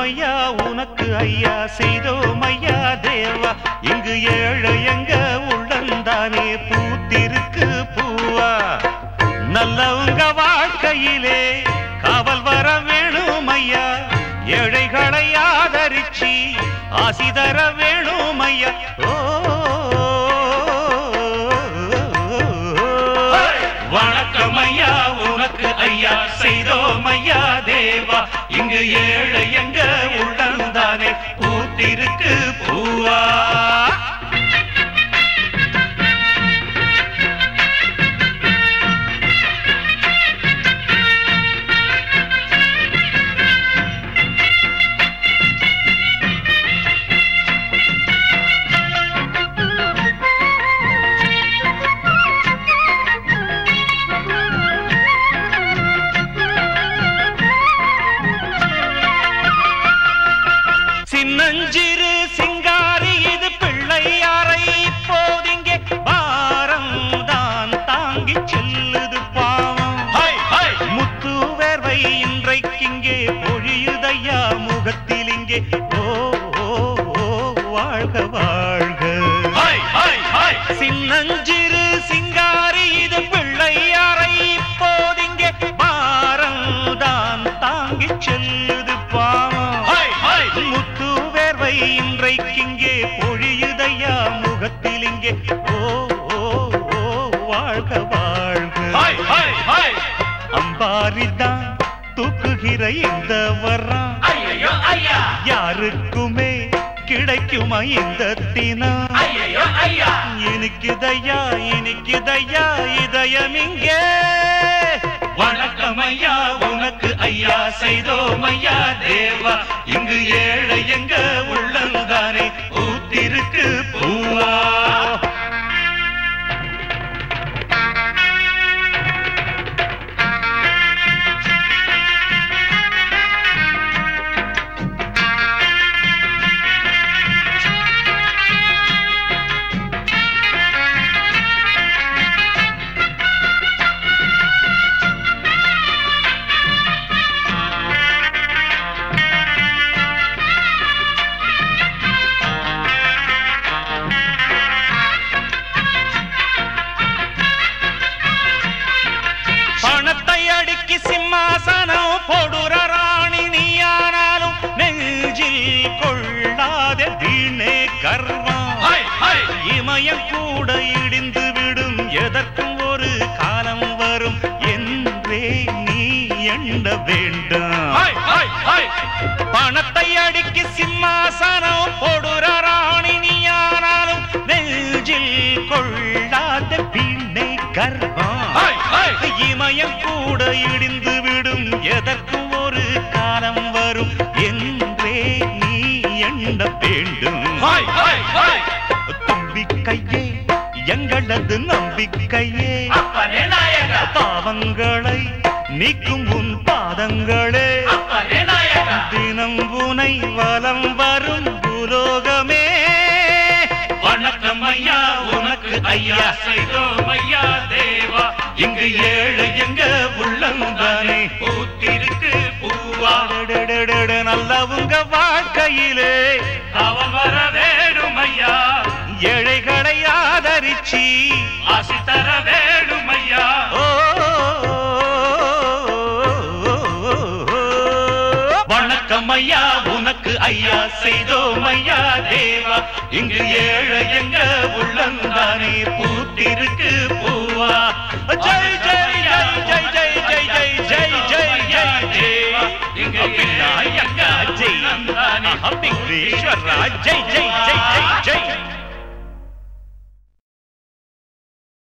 வணக்கம் ஐயா உனக்கு ஐயா செய்தோம் ஐயா தேவா இங்கு ஏழை எங்க உள்ளந்தானே பூத்திருக்கு பூவா நல்லவங்க வாழ்க்கையிலே காவல் வர வேணும் ஐயா ஏழைகளை ஆதரிச்சி ஆசி தர வேணும் ஐயா ஓ வணக்கம் ஐயா உனக்கு ஐயா செய்தோம் ஐயா தேவா இங்கு ஏழை எங்க உள்ளந்தானே பூத்திருக்கு பூவா சின்னஞ்சிறு சிங்காரி இது பிள்ளையாரை இப்போதிங்கே பாரம் தான் தாங்கி செல்லுது பாவம் முத்து வேர்வை இன்றைக்கிங்கே பொழியுதையா முகத்தில் இங்கே ஓ ஓ, ஓ, வாழ்க வாழ்க சின்னஞ்சிறு சிங்காரி இது பிள்ளையாரை இப்போதிங்கே பாரம் தான் தாங்கி செல்லுது பாவம் முத்து வேர்வை இன்றைக்கிங்கே பொழியுதையா முகத்தில் இங்கே ஓ ஓ ஓ வாழ்க வாழ்க அம்பாரிதான் தூக்குகிற இந்த வர்றான் ஐயோ ஐயா யாருக்குமே கிடைக்குமா இந்த தினம் ஐயோ ஐயா இனிக்குதையா இனிக்குதையா இதயம் இங்கே வணக்கம் ஐயா உனக்கு ஐயா செய்தோம் ஐயா தேவா இங்கு ஏழை எங்க உள்ளந்தானே ஊத்திருக்கு பூவா பணத்தை அடுக்கி சிம்மாசனம் போடுற ராணி நீயானாலும் நெஞ்சில் கொள்ளாத வீணே கர்வம் ஹாய் ஹாய் இமயம் கூட இடிந்து விடும் எதற்கும் ஒரு காலம் வரும் என்றே நீ எண்ண வேண்டும் ஹாய் ஹாய் ஹாய் பணத்தை அடுக்கி சிம்மாசனம் போடுற ராணி நீயானாலும் நெஞ்சில் கொள்ளாத வீணே கர்வம் ஹாய் ஹாய் இமயம் கூட இடிந்து விடும் எதற்கும் ஒரு காலம் வரும் என்றே நீ எண்ண வேண்டும் ஹாய் ஹாய் ஹாய் தும்பிக்கையே எங்களது நம்பிக்கையே அப்பனே நாயகா பாவங்களை நீக்கும் உன் பாதங்களே அப்பனே நாயகா தினம் உனை வலம் வரும் பூலோகமே வணக்கம் ஐயா உனக்கு ஐயா செய்தோம் ஐயா தேவா இங்கு ஏழை எங்க உள்ளந்தானே பூத்திருக்கு பூவா அடடடடட, நல்லவங்க வாழ்க்கையிலே அவன் வர வேணும் ஐயா ஏழைகளை ஆதரிச்சி ஆசி தர வேணும் ஐயா ஓ, வணக்கம் ஐயா உனக்கு ஐயா செய்தோம் ஐயா தேவா இங்கு ஏழை எங்க உள்ளந்தானே பூத்திருக்கு பூவா ஜெய் ஜெய் ஜெய் ஜெய் ஜெய் ஜெய் ஜெய் ஜெய் ஜெய் ஜெய் ஜெய் இங்கு ஏழை எங்க ஜெய் உள்ளந்தானே அஹம் விக்னேஸ்வரா ஜெய் ஜெய் ஜெய் ஜெய் ஜெய்